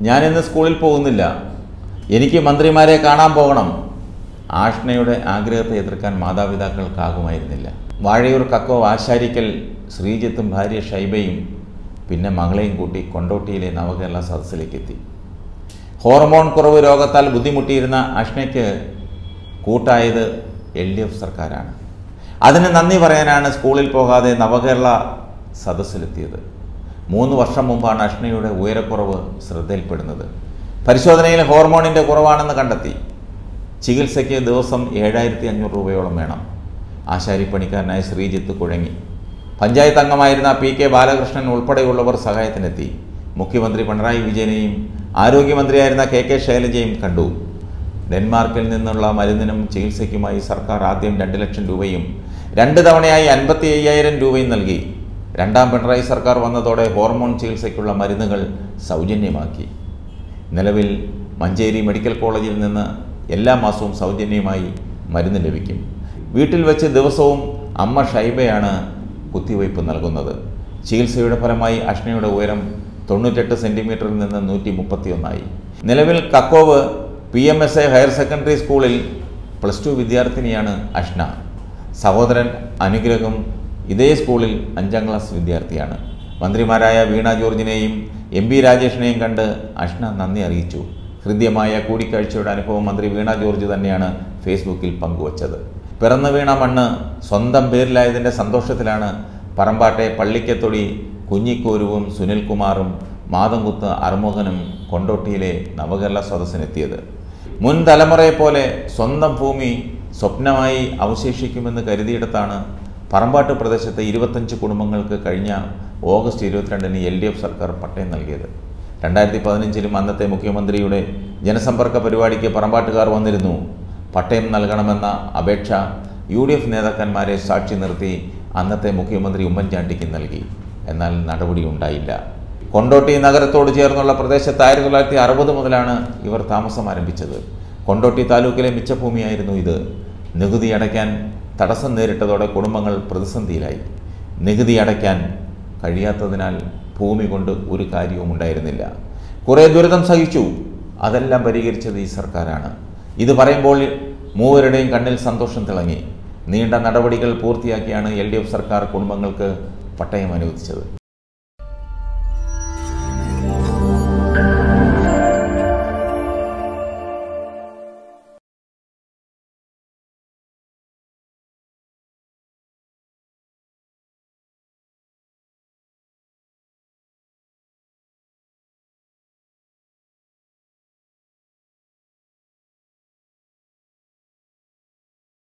ഞാനിന്ന് സ്കൂളിൽ പോകുന്നില്ല എനിക്ക് മന്ത്രിമാരെ കാണാൻ പോകണം ആഷ്ണയുടെ ആഗ്രഹത്തെ എതിർക്കാൻ മാതാപിതാക്കൾക്കാകുമായിരുന്നില്ല വാഴയൂർ കക്കോ ആശാരിക്കൽ ശ്രീജിത്തും ഭാര്യ ഷൈബയും പിന്നെ മകളെയും കൂട്ടി കൊണ്ടോട്ടിയിലെ നവകേരള സദസ്സിലേക്ക് എത്തി ഹോർമോൺ കുറവ് രോഗത്താൽ ബുദ്ധിമുട്ടിയിരുന്ന അഷ്ണയ്ക്ക് കൂട്ടായത് എൽ ഡി എഫ് സർക്കാരാണ് അതിന് നന്ദി പറയാനാണ് സ്കൂളിൽ പോകാതെ നവകേരള സദസ്സിലെത്തിയത് മൂന്ന് വർഷം മുമ്പാണ് അഷ്ണയുടെ ഉയരക്കുറവ് ശ്രദ്ധയിൽപ്പെടുന്നത് പരിശോധനയിൽ ഹോർമോണിൻ്റെ കുറവാണെന്ന് കണ്ടെത്തി ചികിത്സയ്ക്ക് ദിവസം ഏഴായിരത്തി അഞ്ഞൂറ് രൂപയോളം വേണം ആശാരിപ്പണിക്കാരനായ ശ്രീജിത്ത് കുഴങ്ങി പഞ്ചായത്ത് അംഗമായിരുന്ന പി കെ ബാലകൃഷ്ണൻ ഉൾപ്പെടെയുള്ളവർ സഹായത്തിനെത്തി മുഖ്യമന്ത്രി പിണറായി വിജയനെയും ആരോഗ്യമന്ത്രിയായിരുന്ന കെ കെ ശൈലജയും കണ്ടു ഡെൻമാർക്കിൽ നിന്നുള്ള മരുന്നിനും ചികിത്സയ്ക്കുമായി സർക്കാർ ആദ്യം രണ്ട് ലക്ഷം രൂപയും രണ്ട് തവണയായി അൻപത്തി അയ്യായിരം രൂപയും നൽകി രണ്ടാം പിണറായി സർക്കാർ വന്നതോടെ ഹോർമോൺ ചികിത്സയ്ക്കുള്ള മരുന്നുകൾ സൗജന്യമാക്കി നിലവിൽ മഞ്ചേരി മെഡിക്കൽ കോളേജിൽ നിന്ന് എല്ലാ മാസവും സൗജന്യമായി മരുന്ന് ലഭിക്കും വീട്ടിൽ വെച്ച് ദിവസവും അമ്മ ഷൈബയാണ് കുത്തിവയ്പ് നൽകുന്നത് ചികിത്സയുടെ ഫലമായി അഷ്ണയുടെ ഉയരം തൊണ്ണൂറ്റെട്ട് സെൻറ്റിമീറ്ററിൽ നിന്ന് നൂറ്റി മുപ്പത്തിയൊന്നായി നിലവിൽ കക്കോവ് P M S A higher secondary സ്കൂളിൽ പ്ലസ് ടു വിദ്യാർത്ഥിനിയാണ് അഷ്ന സഹോദരൻ അനുഗ്രഹം ഇതേ സ്കൂളിൽ അഞ്ചാം ക്ലാസ് വിദ്യാർത്ഥിയാണ് മന്ത്രിമാരായ വീണ ജോർജിനെയും എം പി രാജേഷിനെയും കണ്ട് അഷ്ന നന്ദി അറിയിച്ചു ഹൃദ്യമായ കൂടിക്കാഴ്ചയുടെ അനുഭവം മന്ത്രി വീണ ജോർജ് തന്നെയാണ് ഫേസ്ബുക്കിൽ പങ്കുവച്ചത് പിറന്നു വീണ മണ്ണ് സ്വന്തം പേരിലായതിൻ്റെ സന്തോഷത്തിലാണ് പറമ്പാട്ടെ പള്ളിക്കത്തൊടി കുഞ്ഞിക്കോരുവും സുനിൽകുമാറും മാതംകുത്ത് അറുമുഖനും കൊണ്ടോട്ടിയിലെ നവകേരള സദസ്സിനെത്തിയത് മുൻ തലമുറയെപ്പോലെ സ്വന്തം ഭൂമി സ്വപ്നമായി അവശേഷിക്കുമെന്ന് കരുതിയിടത്താണ് പറമ്പാട്ട് പ്രദേശത്തെ ഇരുപത്തഞ്ച് കുടുംബങ്ങൾക്ക് കഴിഞ്ഞ ഓഗസ്റ്റ് ഇരുപത്തിരണ്ടിന് എൽ ഡി എഫ് സർക്കാർ പട്ടയം നൽകിയത് രണ്ടായിരത്തി പതിനഞ്ചിലും അന്നത്തെ മുഖ്യമന്ത്രിയുടെ ജനസമ്പർക്ക പരിപാടിക്ക് പറമ്പാട്ടുകാർ വന്നിരുന്നു പട്ടയം നൽകണമെന്ന അപേക്ഷ യു ഡി എഫ് നേതാക്കന്മാരെ സാക്ഷി നിർത്തി അന്നത്തെ മുഖ്യമന്ത്രി ഉമ്മൻചാണ്ടിക്ക് നൽകി എന്നാൽ നടപടി ഉണ്ടായില്ല കൊണ്ടോട്ടി നഗരത്തോട് ചേർന്നുള്ള പ്രദേശത്ത് ആയിരത്തി തൊള്ളായിരത്തി അറുപത് മുതലാണ് ഇവർ താമസം ആരംഭിച്ചത് കൊണ്ടോട്ടി താലൂക്കിലെ മിച്ചഭൂമിയായിരുന്നു ഇത് നികുതി അടയ്ക്കാൻ തടസ്സം നേരിട്ടതോടെ കുടുംബങ്ങൾ പ്രതിസന്ധിയിലായി നികുതി അടയ്ക്കാൻ കഴിയാത്തതിനാൽ ഭൂമി കൊണ്ട് ഒരു കാര്യവും ഉണ്ടായിരുന്നില്ല കുറേ ദുരിതം സഹിച്ചു അതെല്ലാം പരിഹരിച്ചത് ഈ സർക്കാരാണ് ഇത് പറയുമ്പോൾ മൂവരുടെയും കണ്ണിൽ സന്തോഷം തിളങ്ങി നീണ്ട നടപടികൾ പൂർത്തിയാക്കിയാണ് എൽ സർക്കാർ കുടുംബങ്ങൾക്ക് പട്ടയം അനുവദിച്ചത്